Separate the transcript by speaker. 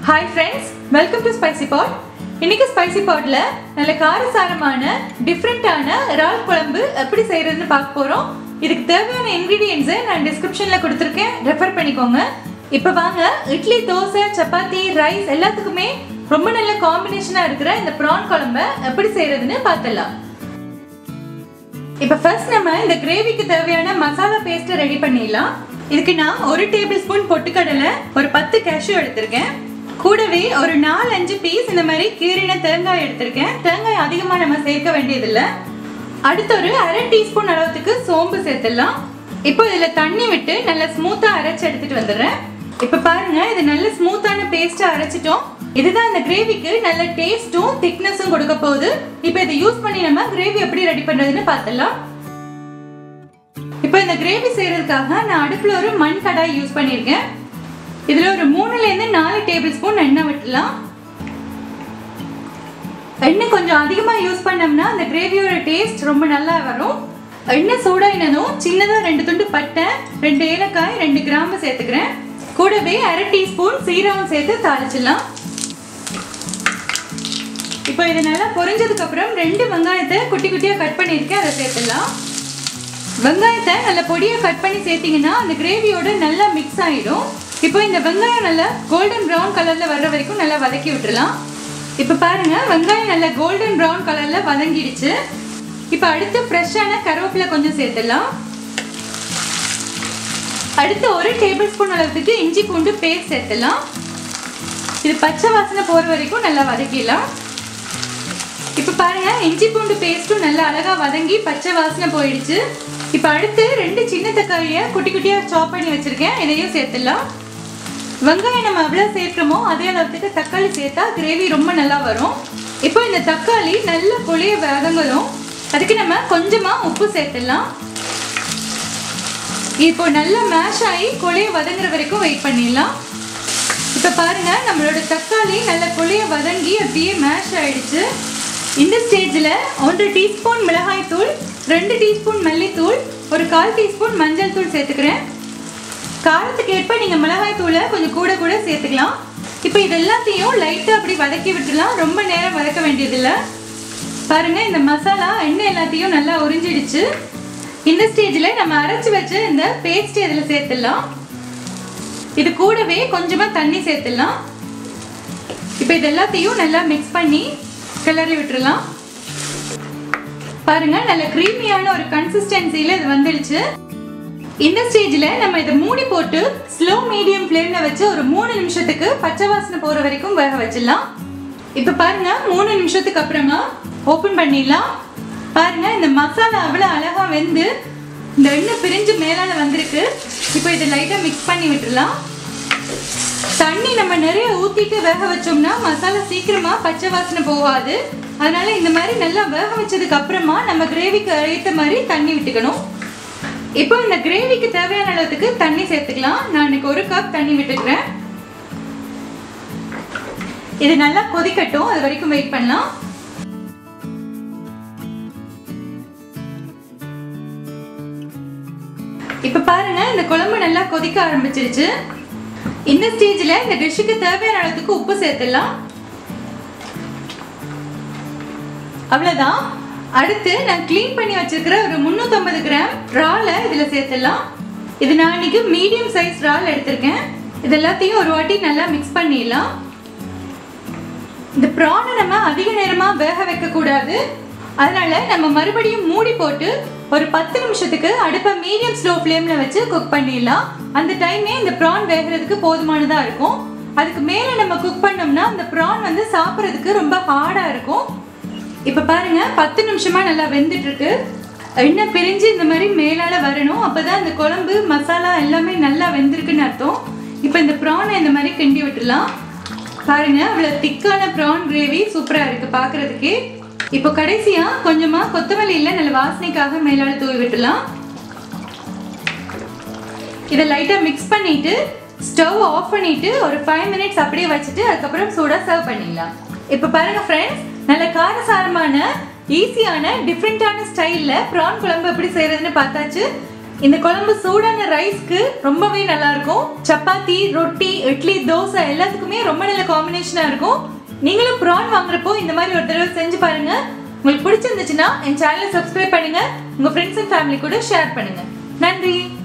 Speaker 1: hi friends welcome to spicy pot இன்னைக்கு spicy பாட்ல நல்ல காரசாரமான டிஃப்ரெண்ட்டான இறால் குழம்பு எப்படி செய்யறதுன்னு பார்க்க போறோம் இதுக்கு தேவையான இன்கிரீடியன்ஸை நான் டிஸ்கிரிப்ஷன்ல கொடுத்துருக்கேன் ரெஃபர் பண்ணிக்கோங்க இப்போ வாங்க இட்லி தோசை சப்பாத்தி ரைஸ் எல்லாத்துக்குமே ரொம்ப நல்ல காம்பினேஷனா இருக்கிற இந்த ப்ரான் குழம்பை எப்படி செய்யறதுன்னு பார்த்துடலாம் இப்போ ஃபர்ஸ்ட் நம்ம இந்த கிரேவிக்கு தேவையான மசாலா பேஸ்ட்டை ரெடி பண்ணிடலாம் இதுக்கு நான் ஒரு டேபிள் ஸ்பூன் பொட்டுக்கடலை ஒரு பத்து கேஷ்யூ எடுத்திருக்கேன் கூடவே ஒரு நாலு அஞ்சு பீஸ் இந்த மாதிரி கீரின தேங்காய் எடுத்திருக்கேன் தேங்காய் அதிகமாக நம்ம சேர்க்க வேண்டியதில்லை அடுத்து ஒரு அரை டீஸ்பூன் அளவுக்கு சோம்பு சேர்த்துடலாம் இப்போ இதில் தண்ணி விட்டு நல்லா ஸ்மூத்தாக அரைச்சி எடுத்துட்டு வந்துடுறேன் இப்போ பாருங்க இது நல்ல ஸ்மூத்தான பேஸ்ட்டாக அரைச்சிட்டோம் இதுதான் இந்த கிரேவிக்கு நல்ல டேஸ்ட்டும் திக்னஸும் கொடுக்க போகுது இப்போ இதை யூஸ் பண்ணி நம்ம கிரேவி எப்படி ரெடி பண்ணுறதுன்னு பார்த்துடலாம் இப்போ இந்த கிரேவி செய்யறதுக்காக நான் அடுப்பில் ஒரு மண் கடாய் யூஸ் பண்ணியிருக்கேன் இதில் ஒரு மூணுலேருந்து நாலு டேபிள் ஸ்பூன் எண்ணெய் விட்டுலாம் எண்ணெய் கொஞ்சம் அதிகமாக யூஸ் பண்ணோம்னா அந்த கிரேவியோட டேஸ்ட் ரொம்ப நல்லா வரும் எண்ணெய் சூடாயினதும் சின்னதாக ரெண்டு துண்டு பட்டை ரெண்டு ஏலக்காய் ரெண்டு கிராம்பு சேர்த்துக்கிறேன் கூடவே அரை டீஸ்பூன் சீரகம் சேர்த்து தாளிச்சிடலாம் இப்போ இது நல்லா பொரிஞ்சதுக்கு அப்புறம் ரெண்டு வெங்காயத்தை குட்டி குட்டியாக கட் பண்ணியிருக்கேன் அதை சேர்த்துடலாம் வெங்காயத்தை நல்லா பொடியாக கட் பண்ணி சேர்த்தீங்கன்னா அந்த கிரேவியோட நல்லா மிக்ஸ் ஆகிடும் இப்போ இந்த வெங்காயம் நல்லா கோல்டன் ப்ரௌன் கலரில் வர்ற வரைக்கும் நல்லா வதக்கி விட்டுறலாம் இப்போ பாருங்க வெங்காயம் நல்லா கோல்டன் ப்ரௌன் கலரில் வதங்கிடுச்சு இப்போ அடுத்து ஃப்ரெஷ்ஷான கருவேப்பிலை கொஞ்சம் சேர்த்துடலாம் அடுத்து ஒரு டேபிள் ஸ்பூன் அளவுக்கு இஞ்சி பூண்டு பேஸ்ட் சேர்த்துடலாம் இது பச்சை வாசனை போகிற வரைக்கும் நல்லா வதக்கிடலாம் இப்போ பாருங்க இஞ்சி பூண்டு பேஸ்ட்டும் நல்லா அழகா வதங்கி பச்சை வாசனை போயிடுச்சு இப்போ அடுத்து ரெண்டு சின்ன தக்காளியை குட்டி குட்டியாக சாப் பண்ணி வச்சிருக்கேன் இதையும் சேர்த்துடலாம் வெங்காயம் நம்ம எவ்வளோ சேர்க்கிறோமோ அதே அளவுக்கு தக்காளி சேர்த்தா கிரேவி ரொம்ப நல்லா வரும் இப்போ இந்த தக்காளி நல்ல புளிய வதங்கணும் அதுக்கு நம்ம கொஞ்சமாக உப்பு சேர்த்துடலாம் இப்போ நல்லா மேஷ் ஆகி கொலைய வதங்குற வரைக்கும் வெயிட் பண்ணிடலாம் இப்போ பாருங்க நம்மளோட தக்காளி நல்ல கொலைய வதங்கி அப்படியே மேஷ் ஆயிடுச்சு இந்த ஸ்டேஜில் ஒன்றரை டீஸ்பூன் மிளகாய் தூள் ரெண்டு டீஸ்பூன் மல்லித்தூள் ஒரு கால் டீஸ்பூன் மஞ்சள் தூள் சேர்த்துக்கிறேன் காரத்துக்கு ஏற்ப நீங்கள் மிளகாய் தூளை கொஞ்சம் கூட கூட சேர்த்துக்கலாம் இப்போ இது எல்லாத்தையும் லைட்டாக அப்படி வதக்கி விட்டுலாம் ரொம்ப நேரம் வதக்க வேண்டியதில்லை பாருங்கள் இந்த மசாலா எண்ணெய் எல்லாத்தையும் நல்லா உறிஞ்சிடுச்சு இந்த ஸ்டேஜில் நம்ம அரைச்சி வச்ச இந்த பேஸ்ட் இதில் சேர்த்துடலாம் இது கூடவே கொஞ்சமாக தண்ணி சேர்த்துடலாம் இப்போ இது எல்லாத்தையும் நல்லா மிக்ஸ் பண்ணி கிளறி விட்டுறலாம் பாருங்க நல்ல க்ரீமியான ஒரு கன்சிஸ்டன்சியில் இது வந்துடுச்சு இந்த ஸ்டேஜில் நம்ம இதை மூடி போட்டு ஸ்லோ மீடியம் ஃப்ளேமில் வச்சு ஒரு மூணு நிமிஷத்துக்கு பச்சை வாசனை போகிற வரைக்கும் வேக வச்சிடலாம் இப்போ பாருங்க மூணு நிமிஷத்துக்கு அப்புறமா ஓப்பன் பண்ணிடலாம் பாருங்க இந்த மசாலா அவ்வளோ அழகாக வெந்து இந்த எண்ணெய் பிரிஞ்சு மேலால வந்திருக்கு இப்போ இதை லைட்டாக மிக்ஸ் பண்ணி விட்டுடலாம் தண்ணி நம்ம நிறைய ஊற்றிட்டு வேக வச்சோம்னா மசாலா சீக்கிரமாக பச்சை வாசனை போகாது அதனால இந்த மாதிரி நல்லா வேக வச்சதுக்கு அப்புறமா நம்ம கிரேவிக்கு ஏற்ற மாதிரி தண்ணி விட்டுக்கணும் இப்போ இந்த கிரேவிக்கு தேவையான அளவுக்கு தண்ணி சேர்த்துக்கலாம் நான் இன்னைக்கு ஒரு கப் தண்ணி விட்டுக்கிறேன் இது நல்லா கொதிக்கட்டும் அது வரைக்கும் வெயிட் பண்ணலாம் இப்போ பாருங்க இந்த குழம்பு நல்லா கொதிக்க ஆரம்பிச்சிருச்சு இந்த ஸ்டேஜில் இந்த டிஷ்ஷுக்கு தேவையான அளவுக்கு உப்பு சேர்த்துடலாம் அவ்வளோதான் அடுத்து நான் க்ளீன் பண்ணி வச்சிருக்கிற ஒரு முந்நூற்றம்பது கிராம் ராலை இதில் சேர்த்துடலாம் இது நான் இன்னைக்கு மீடியம் சைஸ் ரால் எடுத்திருக்கேன் இது எல்லாத்தையும் ஒரு வாட்டி நல்லா மிக்ஸ் பண்ணிடலாம் இந்த ப்ரானை நம்ம அதிக நேரமாக வேக வைக்கக்கூடாது அதனால நம்ம மறுபடியும் மூடி போட்டு ஒரு பத்து நிமிஷத்துக்கு அடுப்பை மீடியம் ஸ்லோ ஃப்ளேமில் வச்சு குக் பண்ணிடலாம் அந்த டைமே இந்த ப்ரான் வேகிறதுக்கு போதுமானதாக இருக்கும் அதுக்கு மேலே நம்ம குக் பண்ணோம்னா அந்த ப்ரான் வந்து சாப்பிட்றதுக்கு ரொம்ப ஹார்டாக இருக்கும் இப்போ பாருங்க பத்து நிமிஷமாக நல்லா வெந்துட்டு இருக்கு எண்ணெய் பிரிஞ்சு இந்த மாதிரி மேலால் வரணும் அப்போ தான் இந்த குழம்பு மசாலா எல்லாமே நல்லா வெந்திருக்குன்னு அர்த்தம் இப்போ இந்த ப்ரானை இந்த மாதிரி கிண்டி விட்டுடலாம் பாருங்க அவ்வளோ திக்கான ப்ரான் கிரேவி சூப்பராக இருக்குது பார்க்குறதுக்கே இப்போ கடைசியாக கொஞ்சமாக கொத்தமல்லியில் நல்ல வாசனைக்காக மேலால் தூவி விட்டுலாம் இதை லைட்டாக மிக்ஸ் பண்ணிட்டு ஸ்டவ் ஆஃப் பண்ணிட்டு ஒரு ஃபைவ் மினிட்ஸ் அப்படியே வச்சுட்டு அதுக்கப்புறம் சூடாக சர்வ் பண்ணிடலாம் இப்போ பாருங்க ஃப்ரெண்ட்ஸ் நல்ல காரசாரமான ஈஸியான டிஃப்ரெண்ட்டான ஸ்டைலில் ப்ரான் குழம்பு எப்படி செய்கிறதுன்னு பார்த்தாச்சு இந்த குழம்பு சூடான ரைஸ்க்கு ரொம்பவே நல்லா இருக்கும் சப்பாத்தி ரொட்டி இட்லி தோசை எல்லாத்துக்குமே ரொம்ப நல்ல காம்பினேஷனா இருக்கும் நீங்களும் ப்ரான் வாங்குறப்போ இந்த மாதிரி ஒரு தடவை செஞ்சு பாருங்க உங்களுக்கு பிடிச்சிருந்துச்சுன்னா என் சேனலை சப்ஸ்கிரைப் பண்ணுங்க உங்க ஃப்ரெண்ட்ஸ் அண்ட் ஃபேமிலி கூட ஷேர் பண்ணுங்க நன்றி